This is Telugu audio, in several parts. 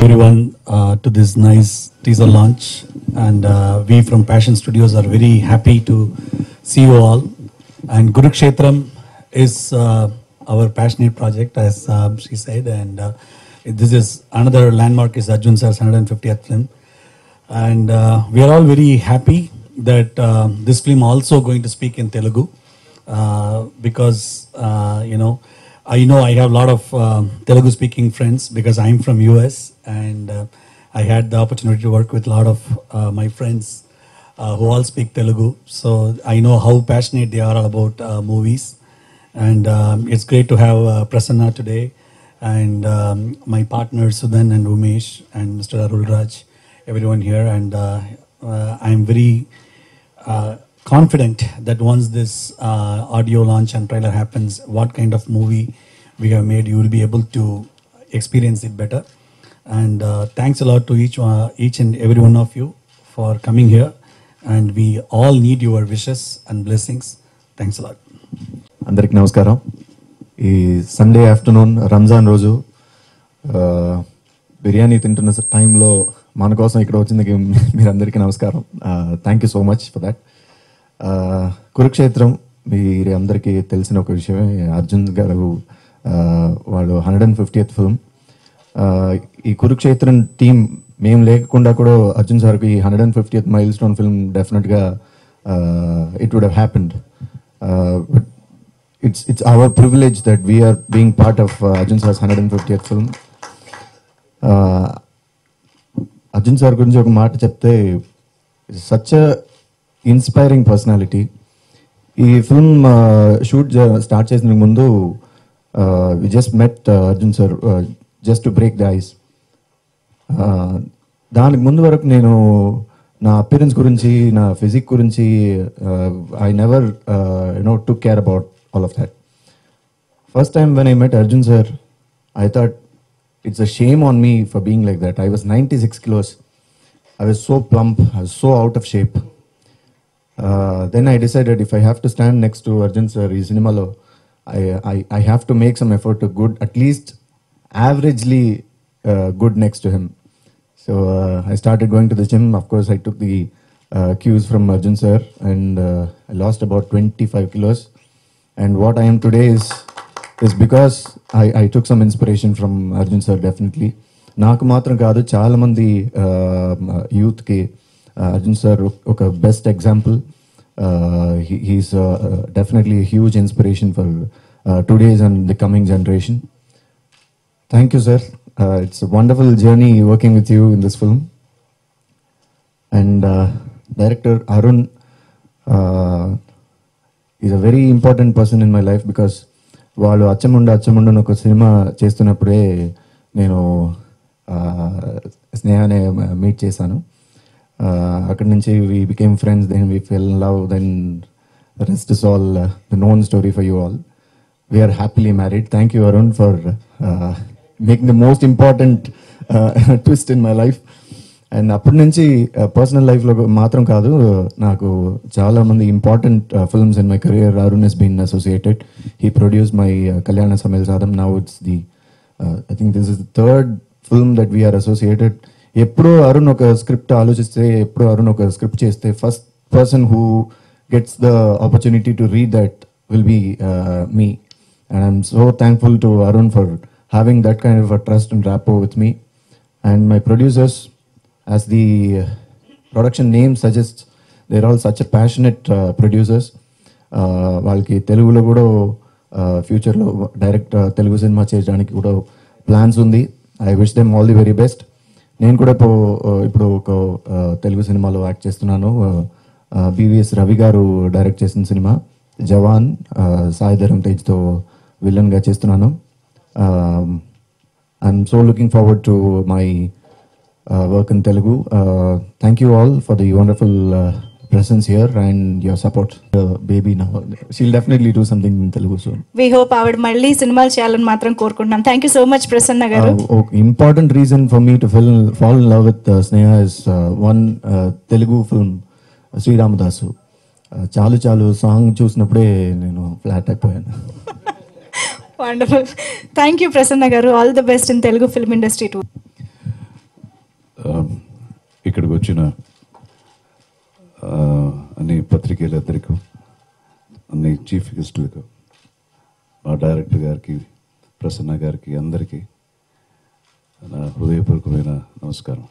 everyone uh, to this nice teaser launch. And uh, we from Passion Studios are very happy to see you all. And Gurukshetram is uh, our passionate project, as um, she said. And uh, this is another landmark is Arjun Sir's 150th film. And uh, we are all very happy that uh, this film also going to speak in Telugu uh, because uh, you know I know I have a lot of um Telugu speaking friends because I'm from US and uh, I had the opportunity to work with a lot of uh, my friends uh, who all speak Telugu. So I know how passionate they are about uh, movies, and um, it's great to have uh, Prasanna today and um, my partners Sudan and Umesh and Mr. Arul Raj, everyone here, and uh, uh, I'm very uh, confident that once this uh, audio launch and trailer happens, what kind of movie we have made, you will be able to experience it better. And uh, thanks a lot to each uh, each and every one of you for coming here. And we all need your wishes and blessings. Thanks a lot. అందరికి నమస్కారం ఈ సండే ఆఫ్టర్నూన్ రంజాన్ రోజు ఆ, బిర్యానీ తింటున్న టైంలో మన కోసం ఇక్కడ వచ్చింది మీరందరికీ నమస్కారం thank you so much for that Kurukshetram మీరు అందరికీ తెలిసిన ఒక విషయమే అర్జున్ గారు ఆ, వాళ్ళు హండ్రెడ్ అండ్ ఫిఫ్టీయత్ ఫిల్మ్ ఈ కురుక్షేత్రం టీం మేము లేకుండా కూడా అర్జున్ సార్కి ఈ hundred and fiftieth milestone film డెఫినెట్గా it would have happened but it's it's our privilege that we are being part of uh, Arjun Sar's 150th film. Uh, Arjun sir గురించి ఒక మాట చెప్తే సచ్ ఇన్స్పైరింగ్ పర్సనాలిటీ ఈ ఫిల్మ్ షూట్ స్టార్ట్ చేసిన ముందు we just met Arjun sir just to break the ice దానికి ముందు వరకు నేను నా అపిరెన్స్ గురించి నా ఫిజిక్ గురించి I never you know to care about all of that first time when I met Arjun sir I thought it's a shame on me for being like that I was ninety six kilos I was so plump I was so out of shape then I decided if I have to stand next to Arjun sir ఈ సినిమాలో I I I have to make some effort to good at least averagely good next to him So uh, I started going to the gym. Of course, I took the uh, cues from Arjun sir, and uh, I lost about 25 kilos. And what I am today is is because I, I took some inspiration from Arjun sir definitely. నాకు మాత్రం కాదు చాలా మంది యూత్కి అర్జున్ సార్ ఒక best example he's definitely huge inspiration for today's and the coming generation Thank you, sir. Uh, it's a wonderful journey working with you in this film. And uh, director Arun uh, is a very important person in my life because వాళ్ళు అచ్చముండ అచ్చముండ అని ఒక సినిమా చేస్తున్నప్పుడే నేను స్నేహానే మీట్ చేశాను అక్కడి నుంచి we became friends then we fell love then rest is all the known story for you all we are happily married. Thank you, Arun, for uh, making the most important uh, twist in my life. And అప్పటి నుంచి పర్సనల్ లైఫ్లో మాత్రం కాదు నాకు చాలా మంది important films in my career Arun he's been associated he produce my Kalyana Samayal Saadham now it's the I think this is third film that we are associated ఎప్పుడో అరుణ్ ఒక స్క్రిప్ట్ ఆలోచిస్తే ఎప్పుడో అరుణ్ ఒక స్క్రిప్ట్ చేస్తే first person who gets the opportunity to read that will be me And I'm so thankful to Arun for having that kind of a trust and rapport with me. And my producers, as the uh, production name suggests, they're all such a passionate uh, producers. Uh, వాళ్ళకి తెలుగులో కూడా ఫ్యూచర్లో డైరెక్ట్ తెలుగు సినిమా చేయడానికి కూడా ప్లాన్స్ ఉంది I wish them all the very best నేను కూడా ఇప్పుడు ఇప్పుడు ఒక uh, తెలుగు సినిమాలో యాక్ట్ చేస్తున్నాను బీవీఎస్ రవి గారు డైరెక్ట్ చేసిన సినిమా జవాన్ సాయి ధరం తేజ్తో విలన్గా చేస్తున్నాను I'm so looking forward to my work in Telugu thank you all for the wonderful presence here and your support. Uh, baby now, she'll definitely do something in Telugu soon. We hope ఆవిడ మళ్ళీ సినిమాలు చేయాలని మాత్రం కోరుకుంటున్నాం thank you so much Prasanna garu Uh, oh, important reason for me to fall, fall in love with uh, Sneha is uh, one uh, Telugu film, uh, Sri Ramadasu Uh, చాలు చాలు సాంగ్ చూసినప్పుడే నేను ఫ్లాట్ అయిపోయాను wonderful thank you Prasanna garu all the best in Telugu film industry too ఇక్కడికి వచ్చిన ఆ, అన్ని పత్రికేలందరికీ అన్ని చీఫ్ గెస్టులకు మా డైరెక్టర్ గారికి ప్రసన్న గారికి అందరికీ నా హృదయపూర్వకమైన నమస్కారం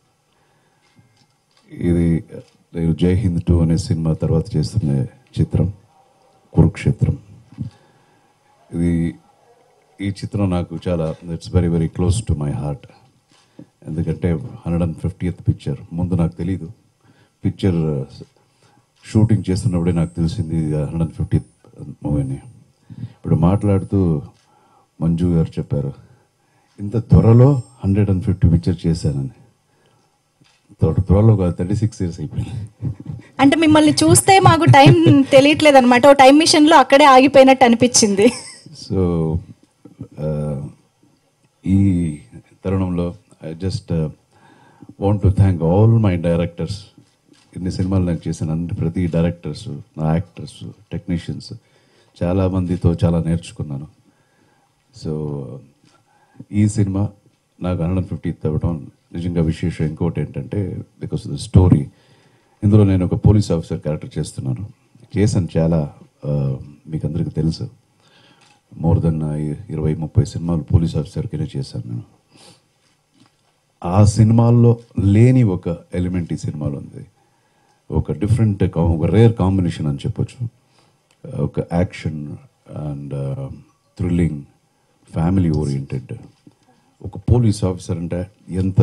ఇది నేను జై హింద్ టూ అనే సినిమా తర్వాత చేస్తున్న చిత్రం కురుక్షేత్రం ఇది ఈ చిత్రం నాకు చాలా it's very very close to my heart ఎందుకంటే హండ్రెడ్ అండ్ ఫిఫ్టీయత్ పిక్చర్ ముందు నాకు తెలీదు పిక్చర్ షూటింగ్ చేస్తున్నప్పుడే నాకు తెలిసింది హండ్రెడ్ అండ్ ఫిఫ్టీత్ మూవీని ఇప్పుడు మాట్లాడుతూ మంజు గారు చెప్పారు ఇంత త్వరలో హండ్రెడ్ అండ్ ఫిఫ్టీ పిక్చర్ చేశానని త్వర త్వరలో కాదు థర్టీ సిక్స్ ఇయర్స్ అయిపోయింది అంటే మిమ్మల్ని చూస్తే మాకు టైం తెలియట్లేదు అనమాట ఓ టైం మిషన్ లో అక్కడే ఆగిపోయినట్టు అనిపించింది సో ఈ తరుణంలో I just want to thank all my directors ఇన్ని సినిమాలు నాకు చేసిన అన్ని ప్రతి డైరెక్టర్స్ నా యాక్టర్స్ టెక్నీషియన్స్ చాలా మందితో చాలా నేర్చుకున్నాను సో ఈ సినిమా నాకు హండ్రెడ్ ఫిఫ్టీ అవ్వడం నిజంగా విశేషం ఇంకోటి ఏంటంటే బికాస్ ద స్టోరీ ఇందులో నేను ఒక పోలీస్ ఆఫీసర్ క్యారెక్టర్ చేస్తున్నాను చేశాను చాలా ఆ, మీకు అందరికీ తెలుసు మోర్ దెన్ ఇరవై ముప్పై సినిమాలు పోలీస్ ఆఫీసర్కినే చేశాను నేను ఆ సినిమాల్లో లేని ఒక ఎలిమెంట్ ఈ సినిమాలో ఉంది ఒక డిఫరెంట్ ఒక రేర్ కాంబినేషన్ అని చెప్పొచ్చు ఒక action and thrilling family oriented ఒక పోలీస్ ఆఫీసర్ అంటే ఎంత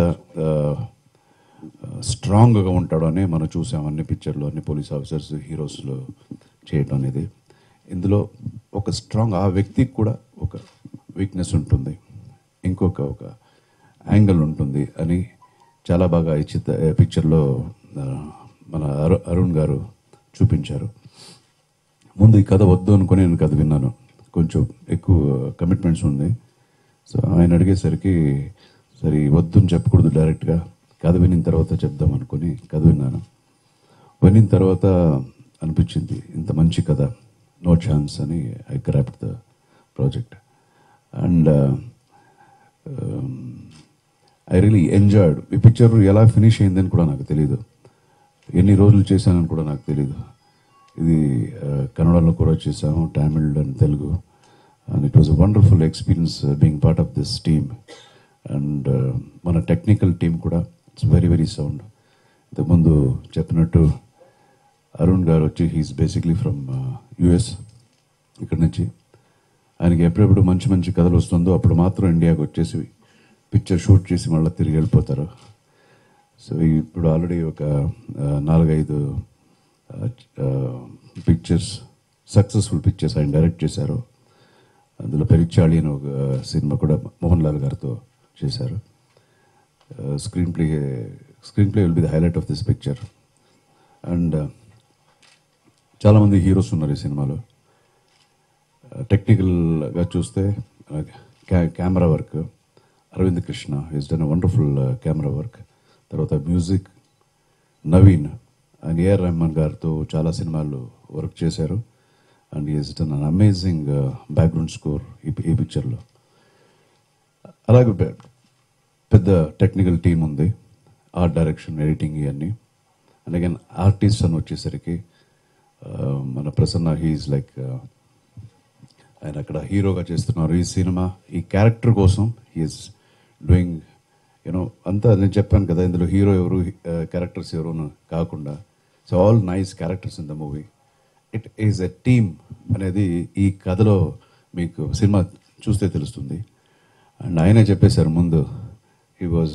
స్ట్రాంగ్గా ఉంటాడో అని మనం చూసాం అన్ని పిక్చర్లో అన్ని పోలీస్ ఆఫీసర్స్ హీరోస్లో చేయడం అనేది ఇందులో ఒక స్ట్రాంగ్ ఆ వ్యక్తికి కూడా ఒక వీక్నెస్ ఉంటుంది ఇంకొక ఒక యాంగిల్ ఉంటుంది అని చాలా బాగా ఈ చిత్ర పిక్చర్లో ఆ, మన అరు అరుణ్ గారు చూపించారు ముందు ఈ కథ వద్దు అనుకుని నేను కథ విన్నాను కొంచెం ఎక్కువ కమిట్మెంట్స్ ఉంది సో ఆయన అడిగేసరికి సరే వద్దు అని చెప్పకూడదు డైరెక్ట్గా కథ వినిన తర్వాత చెప్దాం అనుకుని కథ విన్నాను వినిన తర్వాత అనిపించింది ఇంత మంచి కథ నో ఛాన్స్ అని I craft the project and I really enjoyed ఈ పిక్చర్ ఎలా ఫినిష్ అయిందని కూడా నాకు తెలియదు ఎన్ని రోజులు చేశానని కూడా నాకు తెలియదు ఇది ఆ, కన్నడలో కూడా చేశాము Tamil and Telugu and it was a wonderful experience being part of this team and మన టెక్నికల్ టీం కూడా ఇట్స్ వెరీ వెరీ సౌండ్ ఇంతకుముందు చెప్పినట్టు అరుణ్ గారు వచ్చి హీస్ బేసిక్లీ ఫ్రమ్ యుఎస్ ఇక్కడ నుంచి ఆయనకి ఎప్పుడెప్పుడు మంచి మంచి కథలు వస్తుందో అప్పుడు మాత్రం ఇండియాకి వచ్చేసి పిక్చర్ షూట్ చేసి మళ్ళీ తిరిగి వెళ్ళిపోతారు సో ఇప్పుడు ఆల్రెడీ ఒక ఆ, నాలుగైదు పిక్చర్స్ సక్సెస్ఫుల్ పిక్చర్స్ ఆయన డైరెక్ట్ చేశారు అందులో పెరిచాళి అని ఒక సినిమా కూడా మోహన్ లాల్ గారితో చేశారు screenplay screenplay will be the highlight of this picture and చాలామంది హీరోస్ ఉన్నారు ఈ సినిమాలో టెక్నికల్గా చూస్తే camera work Aravind Krishna is done wonderful camera work తర్వాత music Naveen and AR Rahman గారితో చాలా సినిమాలు వర్క్ చేశారు and is done an amazing background score ఈ ఈ పిక్చర్లో అలాగే పె- పెద్ద టెక్నికల్ టీం ఉంది ఆర్ట్ డైరెక్షన్ ఎడిటింగ్ ఇవన్నీ అండ్ అగైన్ ఆర్టిస్ట్ అని వచ్చేసరికి ఆ, మన ప్రసన్న హీఈస్ లైక్ ఆయన అక్కడ హీరోగా చేస్తున్నారు ఈ సినిమా ఈ క్యారెక్టర్ కోసం హీఈస్ డూయింగ్ యూనో అంతా నేను చెప్పాను కదా ఇందులో హీరో ఎవరు క్యారెక్టర్స్ ఎవరు కాకుండా so all nice characters in the movie it is a team అనేది ఈ కథలో మీకు సినిమా చూస్తే తెలుస్తుంది అండ్ ఆయనే చెప్పేశారు ముందు he was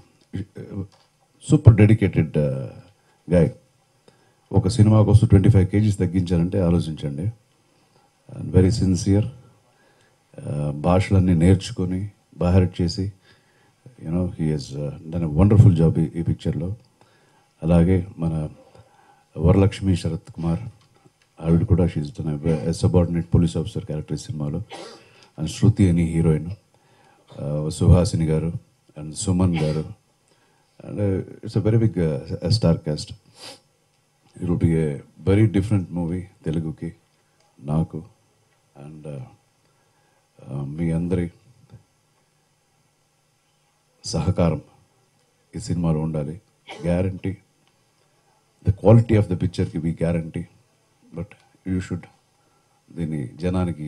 super dedicated guy ఒక సినిమా కోసం ట్వంటీ ఫైవ్ కేజీస్ తగ్గించారంటే ఆలోచించండి అండ్ వెరీ సిన్సియర్ భాషలన్నీ నేర్చుకొని బాహెట్ చేసి you know he has done wonderful job ఈ పిక్చర్లో అలాగే మన వరలక్ష్మి శరత్ కుమార్ ఆవిడ కూడా she is done subordinate police officer character ఈ సినిమాలో అండ్ శృతి అని హీరోయిన్ సుహాసిని గారు అండ్ సుమన్ గారు and it's a very big star cast it would a very different movie తెలుగుకి నాకు అండ్ మీ అందరి సహకారం ఈ సినిమాలో ఉండాలి guarantee the quality of the పిక్చర్కి be guarantee but you should దీన్ని జనానికి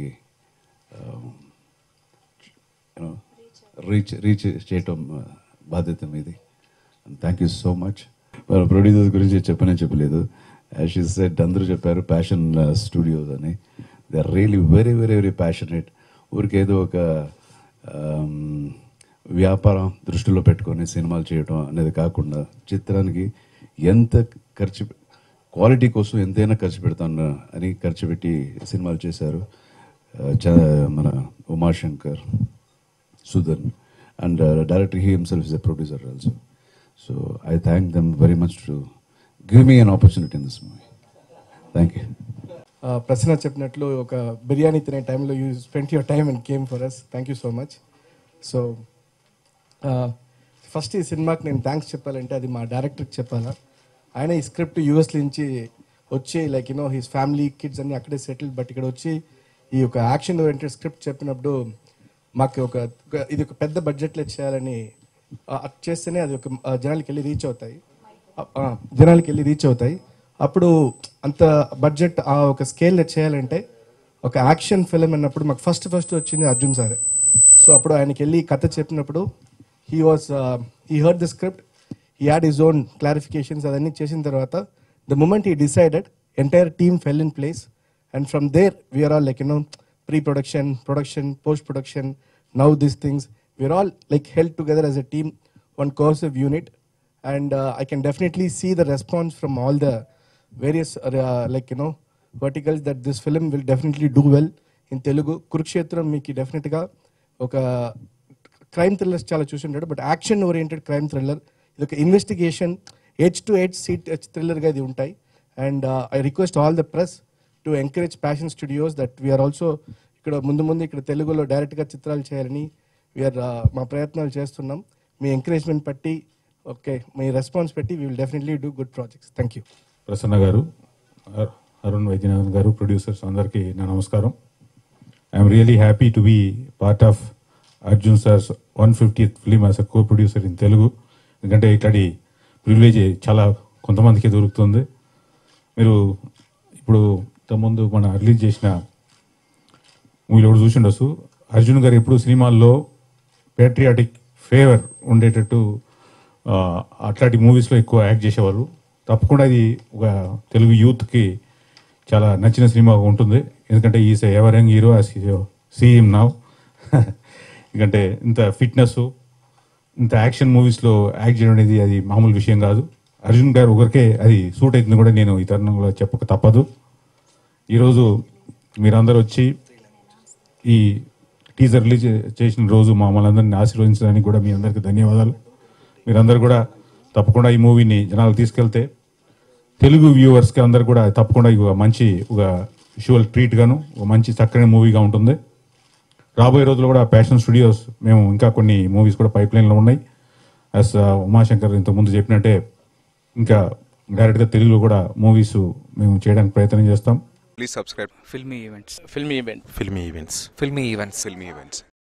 రీచ్ రీచ్ చేయటం uh, బాధ్యత మీది thank you so much producers గురించి చెప్పనే చెప్పలేదు యాజ్ షీ సెట్ అందరూ చెప్పారు ప్యాషన్ స్టూడియోస్ అని they are really very very very passionate ఊరికేదో ఒక um, వ్యాపారం దృష్టిలో పెట్టుకొని సినిమాలు చేయడం అనేది కాకుండా చిత్రానికి ఎంత ఖర్చు క్వాలిటీ కోసం ఎంతైనా ఖర్చు పెడతాను అని ఖర్చు పెట్టి సినిమాలు చేశారు Uh, చ- మన Umashankar Sudan, and uh, director he himself is a producer also. So I thank them very much to give me an opportunity in this movie. Thank you. ఆ, ప్రసన్న చెప్పినట్లు ఒక బిర్యానీ తినే టైంలో you spend your time and came for us thank you so much so first ఈ సినిమాకి నేను థ్యాంక్స్ చెప్పాలంటే అది మా డైరెక్టర్కి చెప్పాలా ఆయన ఈ స్క్రిప్ట్ యూఎస్ నుంచి వచ్చి like you know his family kids అన్ని అక్కడే సెటిల్ బట్ ఇక్కడ వచ్చి ఈ ఒక యాక్షన్ ఓరియంటెడ్ స్క్రిప్ట్ చెప్పినప్పుడు మాకు ఒక ఒక- ఇది ఒక పెద్ద బడ్జెట్లో చేయాలని ఆ, అది చేస్తేనే అది ఒక ఆ, జనాలకి వెళ్ళి రీచ్ అవుతాయి ఆ, ఆ, జనాలకి వెళ్ళి రీచ్ అవుతాయి అప్పుడు అంత బడ్జెట్ ఆ ఒక స్కేల్లో చేయాలంటే ఒక యాక్షన్ ఫిలిం అన్నప్పుడు మాకు ఫస్ట్ ఫస్ట్ వచ్చింది అర్జున్ సార్ సో అప్పుడు ఆయనకి వెళ్ళి కథ చెప్పినప్పుడు he was he heard the script he had his own clarifications అవన్నీ చేసిన తర్వాత the moment he decided entire team fell in place and from there we're all like you know pre production production post production now these things we're all like help together as a team one cohesive unit and uh, I can definitely see the response from all the various uh, like you know verticals that this film will definitely do well in Telugu. Kurukshetram మీకు డెఫినెట్గా ఒక క్రైమ్ థ్రిల్లర్స్ చాలా చూసి ఉంటాడు but action oriented crime thriller ఇది ఒక ఇన్వెస్టిగేషన్ హెచ్ టు హెచ్ సీట్ హెచ్ థ్రిల్లర్గా ఇది ఉంటాయి and I request all the press to encourage Passion Studios that we're also ఇక్కడ ముందు ముందు ఇక్కడ తెలుగులో డైరెక్ట్గా చిత్రాలు చేయాలని వీఆర్ మా ప్రయత్నాలు చేస్తున్నాం మీ ఎంకరేజ్మెంట్ బట్టి ఓకే మీ రెస్పాన్స్ పెట్టి we will definitely do good projects thank you Prasanna గారు అర్- అరుణ్ వైద్యనాథన్ గారు ప్రొడ్యూసర్స్ అందరికీ నా నమస్కారం I'm really happy to be part of Arjun sir's one fifty film as a co producer in Telugu ఎందుకంటే ఇట్లాంటి ప్రివిలేజ్ చాలా కొంతమందికి దొరుకుతుంది మీరు ఇప్పుడు ముందు మన రిలీజ్ చేసిన మూవీలో కూడా చూసి ఉండొచ్చు అర్జున్ గారు ఎప్పుడు సినిమాల్లో పేట్రియాటిక్ ఫేవర్ ఉండేటట్టు ఆ, అట్లాంటి మూవీస్లో ఎక్కువ యాక్ట్ చేసేవారు తప్పకుండా ఇది ఒక తెలుగు యూత్కి చాలా నచ్చిన సినిమా ఉంటుంది ఎందుకంటే is ever young hero as CM now ఎందుకంటే ఇంత ఫిట్నెస్ ఇంత యాక్షన్ మూవీస్లో యాక్ట్ చేయడం అనేది అది మామూలు విషయం కాదు అర్జున్ గారు ఒకరికే అది సూట్ అవుతుంది కూడా నేను ఈ తరుణంలో చెప్పక తప్పదు ఈరోజు మీరందరూ వచ్చి ఈ టీజర్ రిలీజ్ చేసిన రోజు మమ్మల్ని అందరినీ ఆశీర్వదించడానికి కూడా మీ అందరికీ ధన్యవాదాలు మీరందరూ కూడా తప్పకుండా ఈ మూవీని జనాలు తీసుకెళ్తే తెలుగు వ్యూవర్స్కి అందరు కూడా తప్పకుండా ఇది ఒక మంచి ఒక విజువల్ ట్రీట్ గాను ఒక మంచి చక్కని మూవీగా ఉంటుంది రాబోయే రోజుల్లో కూడా ప్యాషన్ స్టూడియోస్ మేము ఇంకా కొన్ని మూవీస్ కూడా పైప్ లైన్లో ఉన్నాయి యాజ్ ఉమాశంకర్ ఇంతకుముందు చెప్పినట్టే ఇంకా డైరెక్ట్గా తెలుగులో కూడా మూవీస్ మేము చేయడానికి ప్రయత్నం చేస్తాం Please subscribe. filmy events filmy event Filmy events. filmy events Filmy events.